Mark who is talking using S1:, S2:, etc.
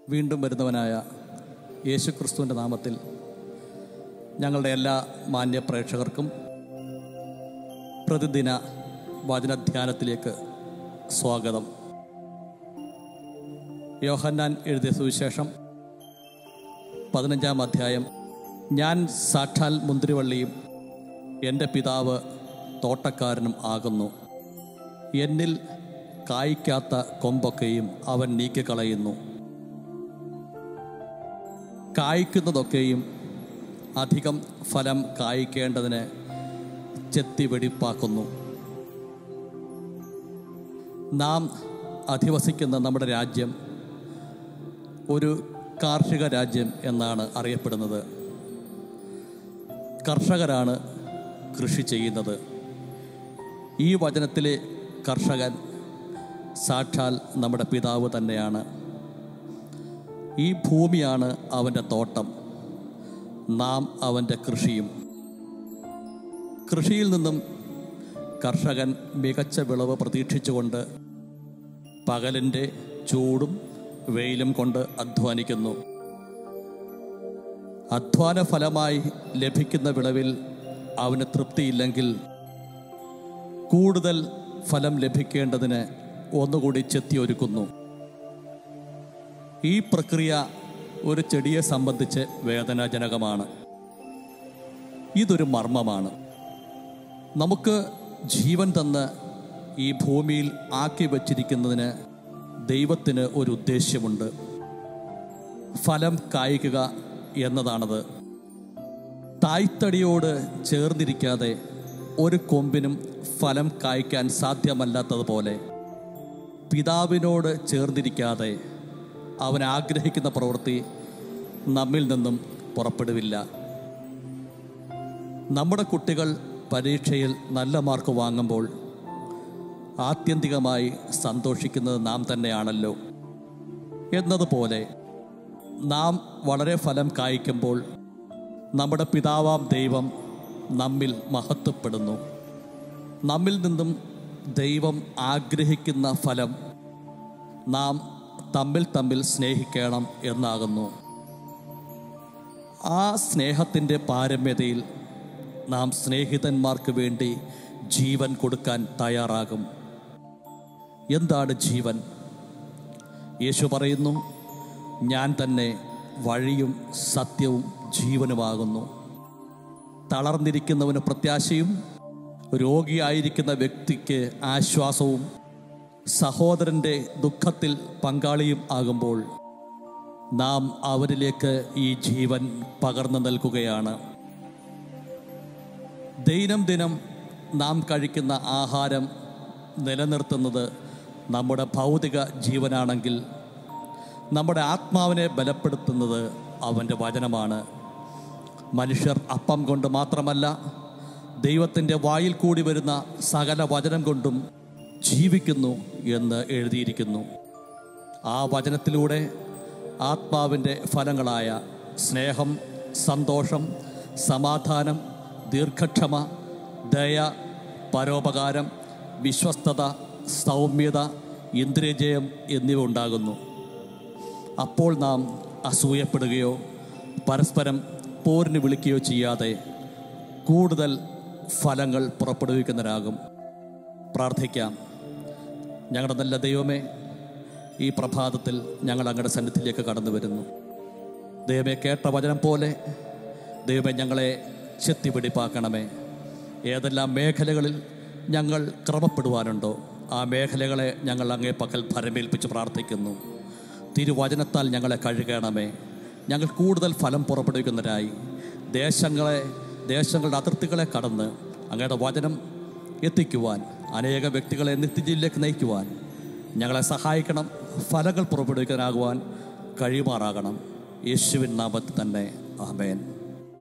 S1: വീണ്ടും വരുന്നവനായ യേശു ക്രിസ്തുവിൻ്റെ നാമത്തിൽ ഞങ്ങളുടെ എല്ലാ മാന്യ പ്രേക്ഷകർക്കും പ്രതിദിന വചനധ്യാനത്തിലേക്ക് സ്വാഗതം യോഹന്നാൻ എഴുതിയ സുവിശേഷം പതിനഞ്ചാം അധ്യായം ഞാൻ സാക്ഷാൽ മുന്തിരിവള്ളിയും എൻ്റെ പിതാവ് തോട്ടക്കാരനും ആകുന്നു എന്നിൽ കായ്ക്കാത്ത കൊമ്പൊക്കെയും അവൻ നീക്കിക്കളയുന്നു കായ്ക്കുന്നതൊക്കെയും അധികം ഫലം കായ്ക്കേണ്ടതിന് ചെത്തി വെടിപ്പാക്കുന്നു നാം അധിവസിക്കുന്ന നമ്മുടെ രാജ്യം ഒരു കാർഷിക രാജ്യം എന്നാണ് അറിയപ്പെടുന്നത് കർഷകരാണ് കൃഷി ചെയ്യുന്നത് ഈ വചനത്തിലെ കർഷകൻ സാക്ഷാൽ നമ്മുടെ പിതാവ് തന്നെയാണ് ഈ ഭൂമിയാണ് അവൻ്റെ തോട്ടം നാം അവൻ്റെ കൃഷിയും കൃഷിയിൽ നിന്നും കർഷകൻ മികച്ച വിളവ് പ്രതീക്ഷിച്ചുകൊണ്ട് പകലിൻ്റെ ചൂടും വെയിലും കൊണ്ട് അധ്വാനിക്കുന്നു അധ്വാന ഫലമായി ലഭിക്കുന്ന വിളവിൽ അവന് തൃപ്തിയില്ലെങ്കിൽ കൂടുതൽ ഫലം ലഭിക്കേണ്ടതിന് ഒന്നുകൂടി ചെത്തിയൊരുക്കുന്നു ഈ പ്രക്രിയ ഒരു ചെടിയെ സംബന്ധിച്ച് വേദനാജനകമാണ് ഇതൊരു മർമ്മമാണ് നമുക്ക് ജീവൻ തന്ന് ഈ ഭൂമിയിൽ ആക്കി വച്ചിരിക്കുന്നതിന് ദൈവത്തിന് ഒരു ഉദ്ദേശ്യമുണ്ട് ഫലം കായ്ക്കുക എന്നതാണത് തായ്തടിയോട് ചേർന്നിരിക്കാതെ ഒരു കൊമ്പിനും ഫലം കായ്ക്കാൻ സാധ്യമല്ലാത്തതുപോലെ പിതാവിനോട് ചേർന്നിരിക്കാതെ അവൻ ആഗ്രഹിക്കുന്ന പ്രവൃത്തി നമ്മിൽ നിന്നും പുറപ്പെടുവില്ല നമ്മുടെ കുട്ടികൾ പരീക്ഷയിൽ നല്ല മാർക്ക് വാങ്ങുമ്പോൾ ആത്യന്തികമായി സന്തോഷിക്കുന്നത് നാം തന്നെയാണല്ലോ എന്നതുപോലെ നാം വളരെ ഫലം കായ്ക്കുമ്പോൾ നമ്മുടെ പിതാവാം ദൈവം നമ്മിൽ മഹത്വപ്പെടുന്നു നമ്മിൽ നിന്നും ദൈവം ആഗ്രഹിക്കുന്ന ഫലം നാം തമ്മിൽ തമ്മിൽ സ്നേഹിക്കണം എന്നാകുന്നു ആ സ്നേഹത്തിൻ്റെ പാരമ്യതയിൽ നാം സ്നേഹിതന്മാർക്ക് വേണ്ടി ജീവൻ കൊടുക്കാൻ തയ്യാറാകും എന്താണ് ജീവൻ യേശു പറയുന്നു ഞാൻ തന്നെ വഴിയും സത്യവും ജീവനുമാകുന്നു തളർന്നിരിക്കുന്നവന് പ്രത്യാശയും രോഗിയായിരിക്കുന്ന വ്യക്തിക്ക് ആശ്വാസവും സഹോദരൻ്റെ ദുഃഖത്തിൽ പങ്കാളിയും ആകുമ്പോൾ നാം അവരിലേക്ക് ഈ ജീവൻ പകർന്നു നൽകുകയാണ് ദൈനംദിനം നാം കഴിക്കുന്ന ആഹാരം നിലനിർത്തുന്നത് നമ്മുടെ ഭൗതിക ജീവനാണെങ്കിൽ നമ്മുടെ ആത്മാവിനെ ബലപ്പെടുത്തുന്നത് അവൻ്റെ വചനമാണ് മനുഷ്യർ അപ്പം കൊണ്ട് മാത്രമല്ല ദൈവത്തിൻ്റെ വായിൽ കൂടി വരുന്ന സകല വചനം കൊണ്ടും ജീവിക്കുന്നു എന്ന് എഴുതിയിരിക്കുന്നു ആ വചനത്തിലൂടെ ആത്മാവിൻ്റെ ഫലങ്ങളായ സ്നേഹം സന്തോഷം സമാധാനം ദീർഘക്ഷമ ദയ പരോപകാരം വിശ്വസ്തത സൗമ്യത ഇന്ദ്രിയജയം എന്നിവ ഉണ്ടാകുന്നു അപ്പോൾ നാം അസൂയപ്പെടുകയോ പരസ്പരം പോരിന് വിളിക്കുകയോ ചെയ്യാതെ കൂടുതൽ ഫലങ്ങൾ പുറപ്പെടുവിക്കുന്നവരാകും പ്രാർത്ഥിക്കാം ഞങ്ങളുടെ നല്ല ദൈവമേ ഈ പ്രഭാതത്തിൽ ഞങ്ങൾ അങ്ങയുടെ സന്നിധിയിലേക്ക് കടന്നു വരുന്നു ദൈവമേ കേട്ട വചനം പോലെ ദൈവമേ ഞങ്ങളെ ചെത്തിപിടിപ്പാക്കണമേ ഏതെല്ലാം മേഖലകളിൽ ഞങ്ങൾ ക്രമപ്പെടുവാനുണ്ടോ ആ മേഖലകളെ ഞങ്ങൾ അങ്ങേ പക്കൽ ഭരമേൽപ്പിച്ച് പ്രാർത്ഥിക്കുന്നു തിരുവചനത്താൽ ഞങ്ങളെ കഴുകണമേ ഞങ്ങൾ കൂടുതൽ ഫലം പുറപ്പെടുവിക്കുന്നവരായി ദേശങ്ങളെ ദേശങ്ങളുടെ അതിർത്തികളെ കടന്ന് അങ്ങയുടെ വചനം എത്തിക്കുവാൻ അനേക വ്യക്തികളെ നിത്യജീവിലേക്ക് നയിക്കുവാൻ ഞങ്ങളെ സഹായിക്കണം ഫലങ്ങൾ പുറപ്പെടുവിക്കാനാകുവാൻ കഴിയുമാറാകണം യേശുവിൻ നാമത്തിൽ തന്നെ ആമേൻ